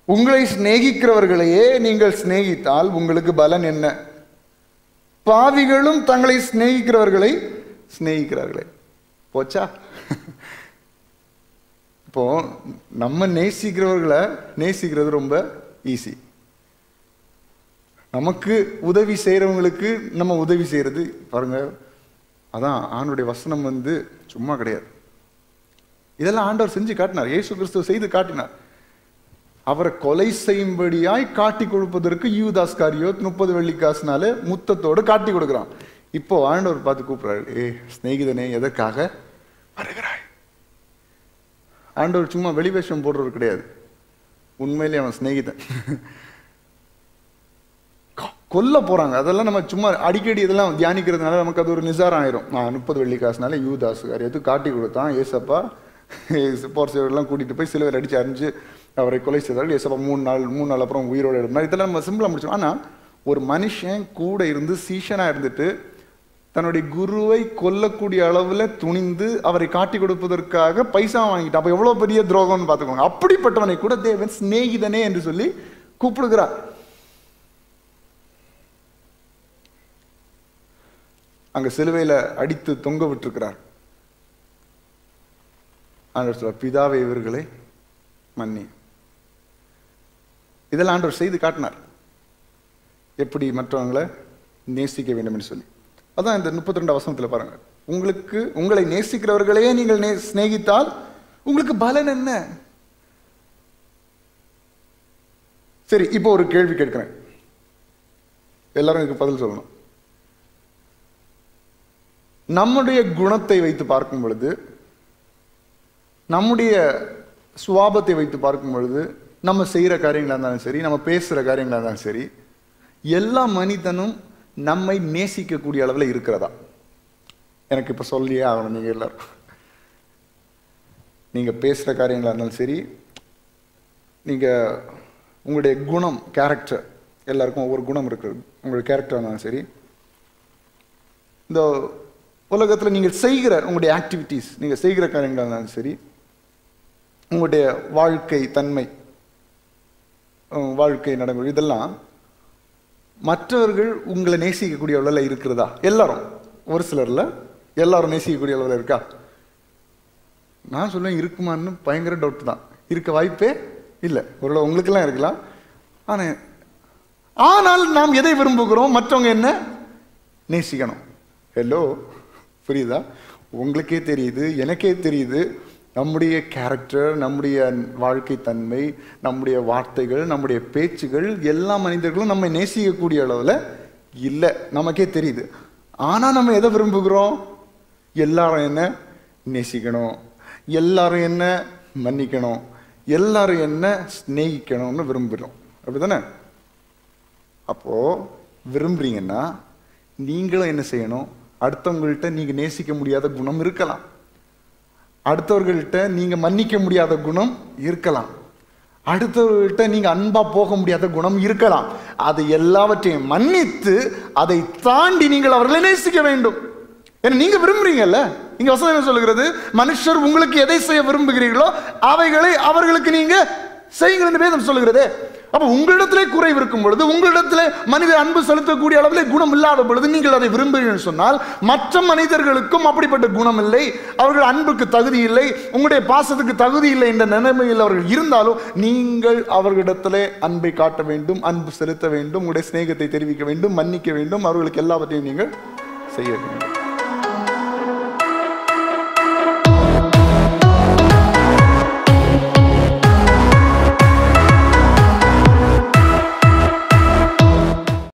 உங்களை சிநேகிக்கிறவர்களையே நீங்கள் சிநேகித்தால் உங்களுக்கு பலன் என்ன பாவிகளும் தங்களை சிநேகிக்கிறவர்களை சிநேகிக்கிறார்களே போச்சா இப்போ நம்ம நேசிக்கிறவர்களை நேசிக்கிறது ரொம்ப ஈஸி நமக்கு உதவி செய்கிறவங்களுக்கு நம்ம உதவி செய்கிறது பாருங்க அதான் ஆண்டுடைய வசனம் வந்து சும்மா கிடையாது இதெல்லாம் ஆண்டவர் செஞ்சு காட்டினார் இயேசு கிறிஸ்துவ செய்து காட்டினார் அவரை கொலை செய்யும்படியாய் காட்டி கொடுப்பதற்கு யூதாஸ் காரியோத் முப்பது வெள்ளி காசுனால முத்தத்தோடு காட்டி கொடுக்குறான் இப்போ ஆண்டவர் பார்த்து கூப்பிடுறாரு ஏ சிநேகிதனே எதற்காக வருகிறாய் ஆண்டவர் சும்மா வெளிவேஷம் போடுறவர் கிடையாது உண்மையிலே அவன் சிநேகிதன் கொ- கொல்ல போறாங்க அதெல்லாம் நம்ம சும்மா அடிக்கடி இதெல்லாம் தியானிக்கிறதுனால நமக்கு அது ஒரு நிசாரம் ஆயிரும் நான் முப்பது வெள்ளி காசுனால யூதாஸ் காரியத்து காட்டி கொடுத்தான் ஏசப்பா போர் சேவரெல்லாம் கூட்டிட்டு போய் சிலுவையில் அடிச்சு அரிஞ்சு அவரை கொலை செய்தார்கள் ஏசப்பா மூணு நாள் மூணு நாள் அப்புறம் உயிரோட இருந்தார் இதெல்லாம் நம்ம சிம்பிளா முடிச்சோம் ஆனா ஒரு மனுஷன் கூட இருந்து சீஷனா இருந்துட்டு தன்னுடைய குருவை கொல்லக்கூடிய அளவுல துணிந்து அவரை காட்டி கொடுப்பதற்காக பைசா வாங்கிட்டான் அப்ப எவ்வளவு பெரிய துரோகம்னு பார்த்துக்கோங்க அப்படிப்பட்டவனை கூட தேவன் சிநேகிதனே என்று சொல்லி கூப்பிடுகிறார் அங்க சிலுவையில அடித்து தொங்க விட்டிருக்கிறார் ஆண்டவர் சொல்ல பிதாவை இவர்களை மன்னி இதெல்லாம் ஆண்டவர் செய்து காட்டினார் எப்படி மற்றவங்களை நேசிக்க வேண்டும் என்று சொல்லி அதான் இந்த முப்பத்தி ரெண்டு வசனத்துல பாருங்க உங்களுக்கு உங்களை நேசிக்கிறவர்களையே நீங்கள் நே சிநேகித்தால் உங்களுக்கு பலன் என்ன சரி இப்போ ஒரு கேள்வி கேட்கிறேன் எல்லாரும் இதுக்கு பதில் சொல்லணும் நம்முடைய குணத்தை வைத்து பார்க்கும் பொழுது நம்முடைய சுவாபத்தை வைத்து பார்க்கும் பொழுது நம்ம செய்கிற காரியங்களா இருந்தாலும் சரி நம்ம பேசுகிற காரியங்களா இருந்தாலும் சரி எல்லா மனிதனும் நம்மை நேசிக்கக்கூடிய அளவில் இருக்கிறதா எனக்கு இப்போ சொல்லியே ஆகணும் நீங்கள் எல்லாரும் நீங்கள் பேசுகிற காரியங்களா இருந்தாலும் சரி நீங்கள் உங்களுடைய குணம் கேரக்டர் எல்லாருக்கும் ஒவ்வொரு குணம் இருக்குது உங்களுடைய கேரக்டர் இருந்தாலும் சரி இந்த உலகத்தில் நீங்கள் செய்கிற உங்களுடைய ஆக்டிவிட்டீஸ் நீங்கள் செய்கிற காரியங்களாக இருந்தாலும் சரி உங்களுடைய வாழ்க்கை தன்மை உம், வாழ்க்கை நடைமுறை இதெல்லாம் மற்றவர்கள் உங்களை நேசிக்கக்கூடிய அளவில் இருக்கிறதா எல்லாரும் ஒரு சிலரில் எல்லாரும் நேசிக்கக்கூடிய அளவில் இருக்கா நான் சொல்லுவேன் இருக்குமான்னு பயங்கர டவுட் தான் இருக்க வாய்ப்பே இல்லை ஒரு உங்களுக்கெல்லாம் இருக்கலாம் ஆனால் ஆனால் நாம் எதை விரும்புகிறோம் மற்றவங்க என்ன நேசிக்கணும் ஹலோ புரியுதா உங்களுக்கே தெரியுது எனக்கே தெரியுது நம்முடைய கேரக்டர் நம்முடைய வாழ்க்கை தன்மை நம்முடைய வார்த்தைகள் நம்முடைய பேச்சுகள் எல்லா மனிதர்களும் நம்மை நேசிக்கக்கூடிய அளவில் இல்லை நமக்கே தெரியுது ஆனால் நம்ம எதை விரும்புகிறோம் எல்லாரும் என்ன நேசிக்கணும் எல்லாரும் என்ன மன்னிக்கணும் எல்லாரும் என்ன சிநேகிக்கணும்னு விரும்புகிறோம் அப்படிதானே அப்போ விரும்புறீங்கன்னா நீங்களும் என்ன செய்யணும் அடுத்தவங்கள்ட்ட நீங்க நேசிக்க முடியாத குணம் இருக்கலாம் அடுத்தவர்கள்ட்ட நீங்க மன்னிக்க முடியாத குணம் இருக்கலாம் அடுத்தவர்கள்ட்ட நீங்க அன்பா போக முடியாத குணம் இருக்கலாம் அது எல்லாவற்றையும் மன்னித்து அதை தாண்டி நீங்கள் அவர்களை நேசிக்க வேண்டும் ஏன்னா நீங்க விரும்புறீங்கல்ல இங்க வசனம் என்ன சொல்லுகிறது மனுஷர் உங்களுக்கு எதை செய்ய விரும்புகிறீர்களோ அவைகளை அவர்களுக்கு நீங்க செய்யுங்கள் என்று வேதம் சொல்லுகிறதே அப்ப உங்களிடத்திலே குறைவு இருக்கும் பொழுது உங்களிடத்திலே மனித அன்பு செலுத்தக்கூடிய அளவிலே குணம் இல்லாத பொழுது நீங்கள் அதை விரும்புகிறீர்கள் சொன்னால் மற்ற மனிதர்களுக்கும் அப்படிப்பட்ட குணம் இல்லை அவர்கள் அன்புக்கு தகுதி இல்லை உங்களுடைய பாசத்துக்கு தகுதி இல்லை என்ற நிலைமையில் அவர்கள் இருந்தாலும் நீங்கள் அவர்களிடத்திலே அன்பை காட்ட வேண்டும் அன்பு செலுத்த வேண்டும் உங்களுடைய சிநேகத்தை தெரிவிக்க வேண்டும் மன்னிக்க வேண்டும் அவர்களுக்கு எல்லாவற்றையும் நீங்கள் செய்ய வேண்டும்